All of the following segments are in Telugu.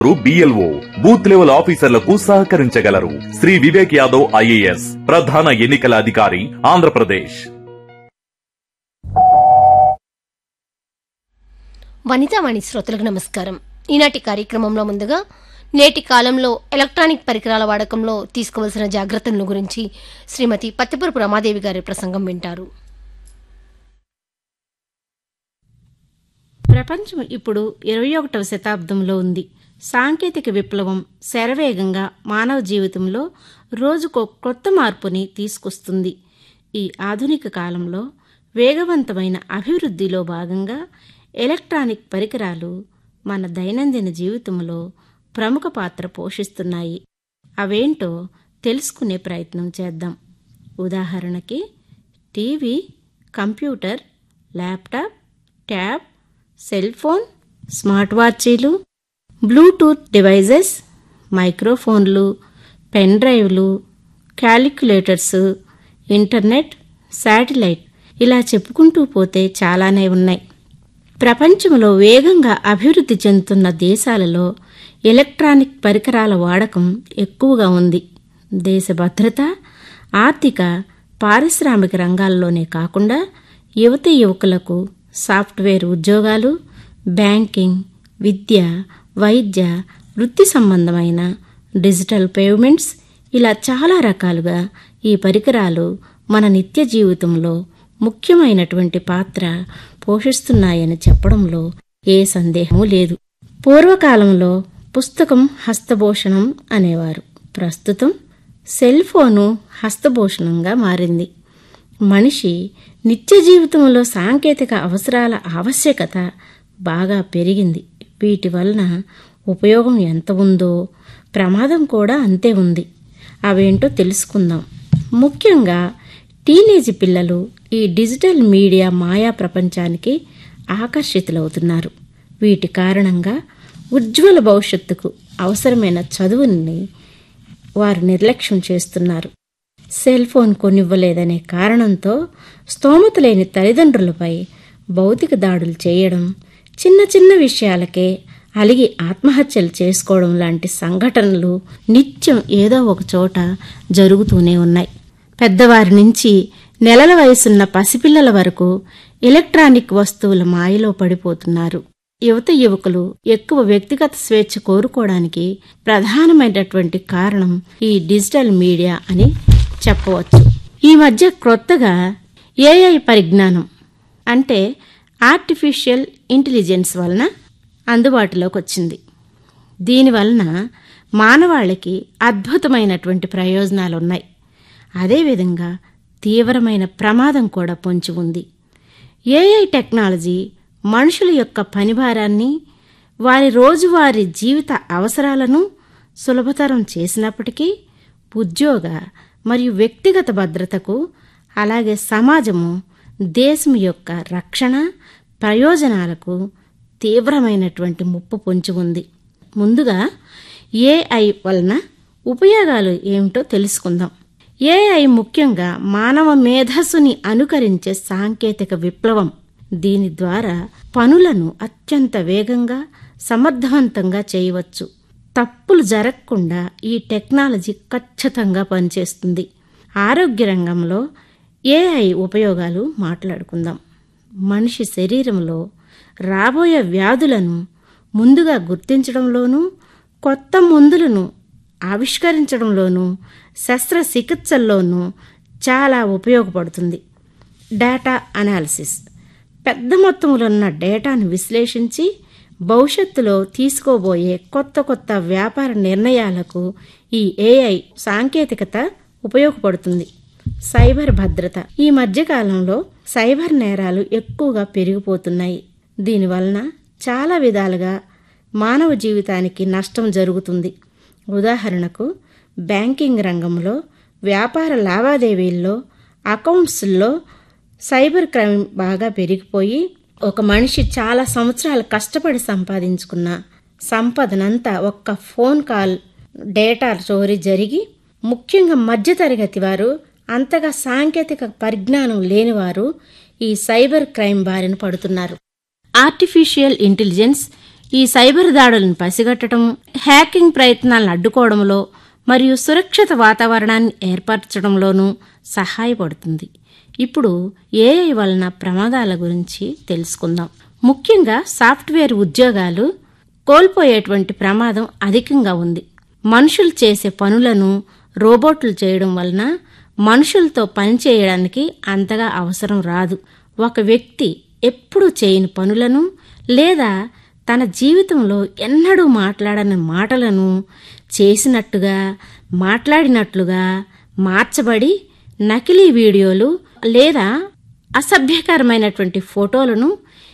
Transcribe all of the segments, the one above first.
బిఎల్ఓ బూత్ లెవెల్ ఆఫీసర్లకు సహకరించగలరు శ్రీ వివేక్ యాదవ్ ఐఏఎస్ ప్రధాన ఎన్నికల అధికారి ఆంధ్రప్రదేశ్ వనితావాణి శ్రోతలకు నమస్కారం ఈనాటి కార్యక్రమంలో ముందుగా నేటి కాలంలో ఎలక్ట్రానిక్ పరికరాల వాడకంలో తీసుకోవాల్సిన జాగ్రత్తలను గురించి శ్రీమతి పత్తిపురపు రమాదేవి గారి ప్రసంగం వింటారు ప్రపంచం ఇప్పుడు ఇరవై ఒకటవ శతాబ్దంలో ఉంది సాంకేతిక విప్లవం శరవేగంగా మానవ జీవితంలో రోజుకో కొత్త మార్పుని తీసుకొస్తుంది ఈ ఆధునిక కాలంలో వేగవంతమైన అభివృద్ధిలో భాగంగా ఎలక్ట్రానిక్ పరికరాలు మన దైనందిన జీవితంలో ప్రముఖ పాత్ర పోషిస్తున్నాయి అవేంటో తెలుసుకునే ప్రయత్నం చేద్దాం ఉదాహరణకి TV computer laptop tab cell phone smart వాచీలు బ్లూటూత్ డివైజెస్ మైక్రోఫోన్లు పెన్ డ్రైవ్లు క్యాలిక్యులేటర్స్ ఇంటర్నెట్ శాటిలైట్ ఇలా చెప్పుకుంటూ పోతే చాలానే ఉన్నాయి ప్రపంచంలో వేగంగా అభివృద్ధి చెందుతున్న దేశాలలో ఎలక్ట్రానిక్ పరికరాల వాడకం ఎక్కువగా ఉంది దేశ భద్రత ఆర్థిక పారిశ్రామిక రంగాల్లోనే కాకుండా యువతి యువకులకు సాఫ్ట్వేర్ ఉద్యోగాలు బ్యాంకింగ్ విద్య వైద్య వృత్తి సంబంధమైన డిజిటల్ పేమెంట్స్ ఇలా చాలా రకాలుగా ఈ పరికరాలు మన నిత్య జీవితంలో ముఖ్యమైనటువంటి పాత్ర పోషిస్తున్నాయని చెప్పడంలో ఏ సందేహమూ లేదు పూర్వకాలంలో పుస్తకం హస్తభూషణం అనేవారు ప్రస్తుతం సెల్ ఫోను హస్తభూషణంగా మారింది మనిషి నిత్య జీవితంలో సాంకేతిక అవసరాల ఆవశ్యకత బాగా పెరిగింది వీటి వలన ఉపయోగం ఎంత ఉందో ప్రమాదం కూడా అంతే ఉంది అవేంటో తెలుసుకుందాం ముఖ్యంగా టీనేజ్ పిల్లలు ఈ డిజిటల్ మీడియా మాయా ప్రపంచానికి ఆకర్షితులవుతున్నారు వీటి కారణంగా ఉజ్వల భవిష్యత్తుకు అవసరమైన చదువుని వారు నిర్లక్ష్యం చేస్తున్నారు సెల్ ఫోన్ కొనివ్వలేదనే కారణంతో స్తోమత లేని తల్లిదండ్రులపై భౌతిక దాడులు చేయడం చిన్న చిన్న విషయాలకే అలిగి ఆత్మహత్యలు చేసుకోవడం లాంటి సంఘటనలు నిత్యం ఏదో ఒక చోట జరుగుతూనే ఉన్నాయి పెద్దవారి నుంచి నెలల వయసున్న పసిపిల్లల వరకు ఎలక్ట్రానిక్ వస్తువుల మాయలో పడిపోతున్నారు యువత యువకులు ఎక్కువ వ్యక్తిగత స్వేచ్ఛ కోరుకోవడానికి ప్రధానమైనటువంటి కారణం ఈ డిజిటల్ మీడియా అని చెప్పవచ్చు ఈ మధ్య క్రొత్తగా ఏఐ పరిజ్ఞానం అంటే ఆర్టిఫిషియల్ ఇంటెలిజెన్స్ వలన అందుబాటులోకి వచ్చింది దీనివలన మానవాళికి అద్భుతమైనటువంటి ప్రయోజనాలు ఉన్నాయి అదేవిధంగా తీవ్రమైన ప్రమాదం కూడా పొంచి ఉంది ఏఐ టెక్నాలజీ మనుషుల యొక్క పనిభారాన్ని వారి రోజువారీ జీవిత అవసరాలను సులభతరం చేసినప్పటికీ ఉద్యోగ మరియు వ్యక్తిగత భద్రతకు అలాగే సమాజము దేశం యొక్క రక్షణ ప్రయోజనాలకు తీవ్రమైనటువంటి ముప్పు పొంచి ఉంది ముందుగా ఏఐ వలన ఉపయోగాలు ఏమిటో తెలుసుకుందాం ఏఐ ముఖ్యంగా మానవ మేధస్సుని అనుకరించే సాంకేతిక విప్లవం దీని ద్వారా పనులను అత్యంత వేగంగా సమర్థవంతంగా చేయవచ్చు తప్పులు జరగకుండా ఈ టెక్నాలజీ ఖచ్చితంగా పనిచేస్తుంది ఆరోగ్య రంగంలో ఏఐ ఉపయోగాలు మాట్లాడుకుందాం మనిషి శరీరంలో రాబోయే వ్యాధులను ముందుగా గుర్తించడంలోనూ కొత్త మందులను ఆవిష్కరించడంలోనూ శస్త్రచికిత్సల్లోనూ చాలా ఉపయోగపడుతుంది డేటా అనాలిసిస్ పెద్ద మొత్తంలో ఉన్న డేటాను విశ్లేషించి భవిష్యత్తులో తీసుకోబోయే కొత్త కొత్త వ్యాపార నిర్ణయాలకు ఈ ఏఐ సాంకేతికత ఉపయోగపడుతుంది సైబర్ భద్రత ఈ మధ్యకాలంలో సైబర్ నేరాలు ఎక్కువగా పెరిగిపోతున్నాయి దీనివలన చాలా విధాలుగా మానవ జీవితానికి నష్టం జరుగుతుంది ఉదాహరణకు బ్యాంకింగ్ రంగంలో వ్యాపార లావాదేవీల్లో అకౌంట్స్లో సైబర్ క్రైమ్ బాగా పెరిగిపోయి ఒక మనిషి చాలా సంవత్సరాలు కష్టపడి సంపాదించుకున్న సంపదనంతా ఒక్క ఫోన్ కాల్ డేటా చోరీ జరిగి ముఖ్యంగా మధ్యతరగతి వారు అంతగా సాంకేతిక పరిజ్ఞానం లేనివారు ఈ సైబర్ క్రైమ్ బారిన పడుతున్నారు ఆర్టిఫిషియల్ ఇంటెలిజెన్స్ ఈ సైబర్ దాడులను పసిగట్టడం హ్యాకింగ్ ప్రయత్నాలను అడ్డుకోవడంలో మరియు సురక్షిత వాతావరణాన్ని ఏర్పరచడంలోనూ సహాయపడుతుంది ఇప్పుడు ఏఐ వలన ప్రమాదాల గురించి తెలుసుకుందాం ముఖ్యంగా సాఫ్ట్వేర్ ఉద్యోగాలు కోల్పోయేటువంటి ప్రమాదం అధికంగా ఉంది మనుషులు చేసే పనులను రోబోట్లు చేయడం వలన మనుషులతో పని చేయడానికి అంతగా అవసరం రాదు ఒక వ్యక్తి ఎప్పుడూ చేయని పనులను లేదా తన జీవితంలో ఎన్నడూ మాట్లాడని మాటలను చేసినట్టుగా మాట్లాడినట్లుగా మార్చబడి నకిలీ వీడియోలు లేదా అసభ్యకరమైనటువంటి ఫోటోలను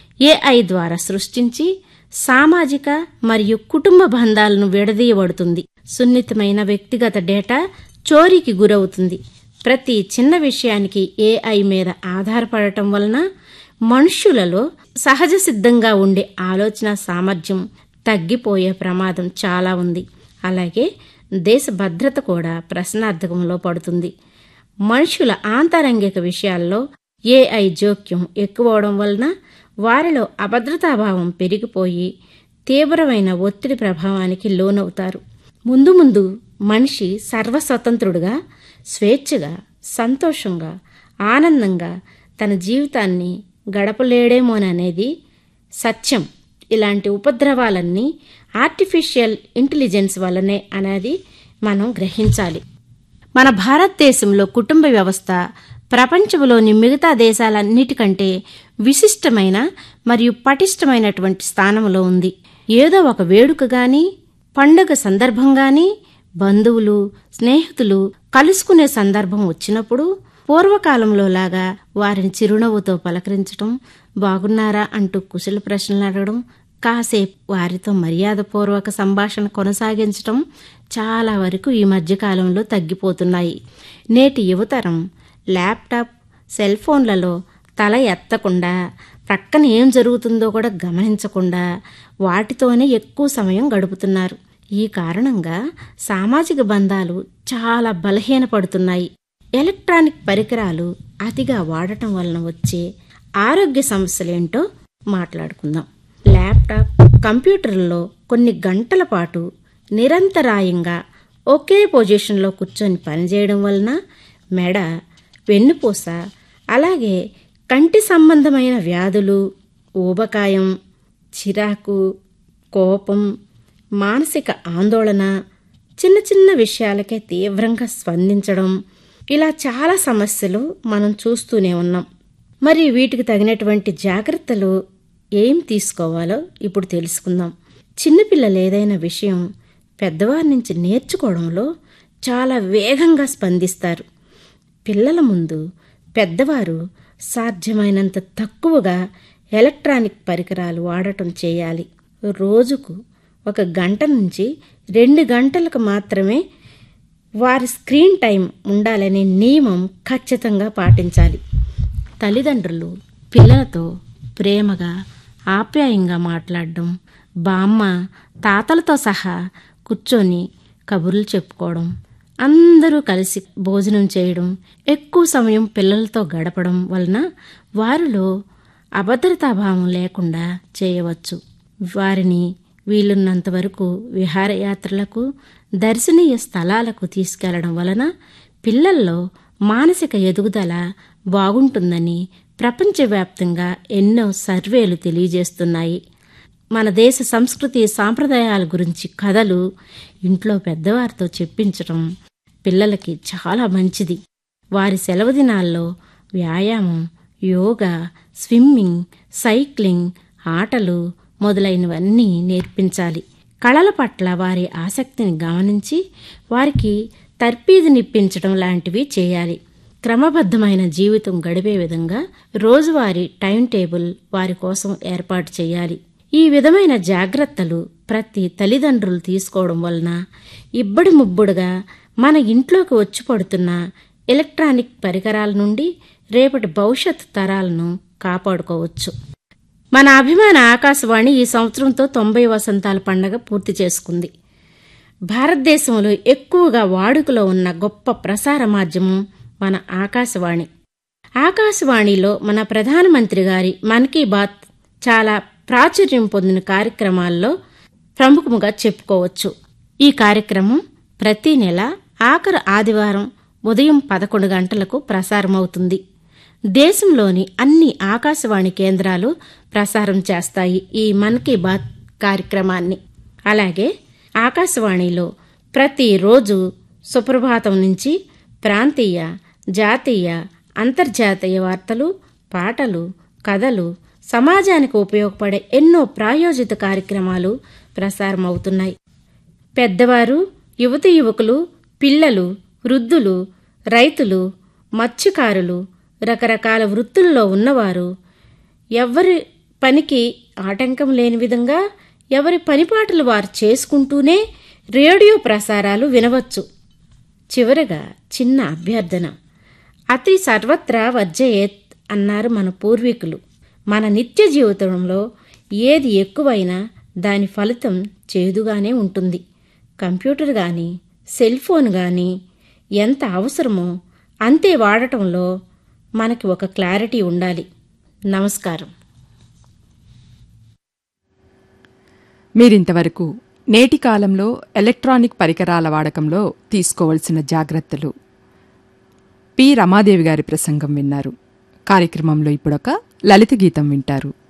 ఏఐ ద్వారా సృష్టించి సామాజిక మరియు కుటుంబ బంధాలను విడదీయబడుతుంది సున్నితమైన వ్యక్తిగత డేటా చోరీకి గురవుతుంది ప్రతి చిన్న విషయానికి ఏఐ మీద ఆధారపడటం వలన మనుష్యులలో సహజ సిద్ధంగా ఉండే ఆలోచన సామర్థ్యం తగ్గిపోయే ప్రమాదం చాలా ఉంది అలాగే దేశ భద్రత కూడా ప్రశ్నార్థకంలో పడుతుంది మనుషుల ఆంతరంగిక విషయాల్లో ఏఐ జోక్యం ఎక్కువవడం వలన వారిలో అభద్రతాభావం పెరిగిపోయి తీవ్రమైన ఒత్తిడి ప్రభావానికి లోనవుతారు ముందు ముందు మనిషి సర్వస్వతంత్రుడుగా స్వేచ్ఛగా సంతోషంగా ఆనందంగా తన జీవితాన్ని గడపలేడేమోననేది సత్యం ఇలాంటి ఉపద్రవాలన్నీ ఆర్టిఫిషియల్ ఇంటెలిజెన్స్ వల్లనే అనేది మనం గ్రహించాలి మన భారతదేశంలో కుటుంబ వ్యవస్థ ప్రపంచంలోని మిగతా దేశాలన్నిటికంటే విశిష్టమైన మరియు పటిష్టమైనటువంటి స్థానంలో ఉంది ఏదో ఒక వేడుక గాని పండుగ సందర్భం గాని బంధువులు స్నేహితులు కలుసుకునే సందర్భం వచ్చినప్పుడు పూర్వకాలంలో లాగా వారిని చిరునవ్వుతో పలకరించడం బాగున్నారా అంటూ కుశల ప్రశ్నలు అడగడం కాసేపు వారితో మర్యాదపూర్వక సంభాషణ కొనసాగించడం చాలా వరకు ఈ మధ్యకాలంలో తగ్గిపోతున్నాయి నేటి యువతరం ల్యాప్టాప్ సెల్ ఫోన్లలో తల ఎత్తకుండా ప్రక్కన ఏం జరుగుతుందో కూడా గమనించకుండా వాటితోనే ఎక్కువ సమయం గడుపుతున్నారు ఈ కారణంగా సామాజిక బంధాలు చాలా బలహీనపడుతున్నాయి ఎలక్ట్రానిక్ పరికరాలు అతిగా వాడటం వలన వచ్చే ఆరోగ్య సమస్యలేంటో మాట్లాడుకుందాం ల్యాప్టాప్ కంప్యూటర్లో కొన్ని గంటల పాటు నిరంతరాయంగా ఒకే పొజిషన్లో కూర్చొని పనిచేయడం వలన మెడ వెన్నుపూస అలాగే కంటి సంబంధమైన వ్యాధులు ఊబకాయం చిరాకు కోపం మానసిక ఆందోళన చిన్న చిన్న విషయాలకే తీవ్రంగా స్పందించడం ఇలా చాలా సమస్యలు మనం చూస్తూనే ఉన్నాం మరి వీటికి తగినటువంటి జాగ్రత్తలు ఏం తీసుకోవాలో ఇప్పుడు తెలుసుకుందాం చిన్నపిల్లలు ఏదైనా విషయం పెద్దవారి నుంచి నేర్చుకోవడంలో చాలా వేగంగా స్పందిస్తారు పిల్లల ముందు పెద్దవారు సాధ్యమైనంత తక్కువగా ఎలక్ట్రానిక్ పరికరాలు వాడటం చేయాలి రోజుకు ఒక గంట నుంచి రెండు గంటలకు మాత్రమే వారి స్క్రీన్ టైం ఉండాలనే నియమం ఖచ్చితంగా పాటించాలి తల్లిదండ్రులు పిల్లలతో ప్రేమగా ఆప్యాయంగా మాట్లాడడం బామ్మ తాతలతో సహా కూర్చొని కబుర్లు చెప్పుకోవడం అందరూ కలిసి భోజనం చేయడం ఎక్కువ సమయం పిల్లలతో గడపడం వలన వారిలో అభద్రతాభావం లేకుండా చేయవచ్చు వారిని వీలున్నంత వరకు విహారయాత్రలకు దర్శనీయ స్థలాలకు తీసుకెళ్లడం వలన పిల్లల్లో మానసిక ఎదుగుదల బాగుంటుందని ప్రపంచవ్యాప్తంగా ఎన్నో సర్వేలు తెలియజేస్తున్నాయి మన దేశ సంస్కృతి సాంప్రదాయాల గురించి కథలు ఇంట్లో పెద్దవారితో చెప్పించడం పిల్లలకి చాలా మంచిది వారి సెలవు దినాల్లో వ్యాయామం యోగా స్విమ్మింగ్ సైక్లింగ్ ఆటలు మొదలైనవన్నీ నేర్పించాలి కళల పట్ల వారి ఆసక్తిని గమనించి వారికి తర్పీదునిప్పించడం లాంటివి చేయాలి క్రమబద్ధమైన జీవితం గడిపే విధంగా రోజువారీ టైం టేబుల్ వారి కోసం ఏర్పాటు చేయాలి ఈ విధమైన జాగ్రత్తలు ప్రతి తల్లిదండ్రులు తీసుకోవడం వలన ఇబ్బడి ముబ్బుడుగా మన ఇంట్లోకి వచ్చి పడుతున్న ఎలక్ట్రానిక్ పరికరాల నుండి రేపటి భవిష్యత్ తరాలను కాపాడుకోవచ్చు మన అభిమాన ఆకాశవాణి ఈ సంవత్సరంతో తొంభై వసంతాల పండగ పూర్తి చేసుకుంది భారతదేశంలో ఎక్కువగా వాడుకలో ఉన్న గొప్ప ప్రసార మాధ్యమం మన ఆకాశవాణి ఆకాశవాణిలో మన ప్రధానమంత్రి గారి మన్ కీ బాత్ చాలా ప్రాచుర్యం పొందిన కార్యక్రమాల్లో ప్రముఖముగా చెప్పుకోవచ్చు ఈ కార్యక్రమం ప్రతి నెల ఆఖరు ఆదివారం ఉదయం పదకొండు గంటలకు ప్రసారమవుతుంది దేశంలోని అన్ని ఆకాశవాణి కేంద్రాలు ప్రసారం చేస్తాయి ఈ మన్ కీ బాత్ కార్యక్రమాన్ని అలాగే ఆకాశవాణిలో ప్రతిరోజు సుప్రభాతం నుంచి ప్రాంతీయ జాతీయ అంతర్జాతీయ వార్తలు పాటలు కథలు సమాజానికి ఉపయోగపడే ఎన్నో ప్రాయోజిత కార్యక్రమాలు ప్రసారమవుతున్నాయి పెద్దవారు యువతి యువకులు పిల్లలు వృద్ధులు రైతులు మత్స్యకారులు రకరకాల వృత్తుల్లో ఉన్నవారు ఎవరి పనికి ఆటంకం లేని విధంగా ఎవరి పనిపాటలు వారు చేసుకుంటూనే రేడియో ప్రసారాలు వినవచ్చు చివరగా చిన్న అభ్యర్థన అతి సర్వత్రా వర్జయేత్ అన్నారు మన పూర్వీకులు మన నిత్య జీవితంలో ఏది ఎక్కువైనా దాని ఫలితం చేదుగానే ఉంటుంది కంప్యూటర్ కానీ సెల్ ఫోన్ కానీ ఎంత అవసరమో అంతే వాడటంలో మనకి ఒక క్లారిటీ ఉండాలి నమస్కారం మీరింతవరకు నేటి కాలంలో ఎలక్ట్రానిక్ పరికరాల వాడకంలో తీసుకోవలసిన జాగ్రత్తలు పి రమాదేవి గారి ప్రసంగం విన్నారు కార్యక్రమంలో ఇప్పుడొక లలిత గీతం వింటారు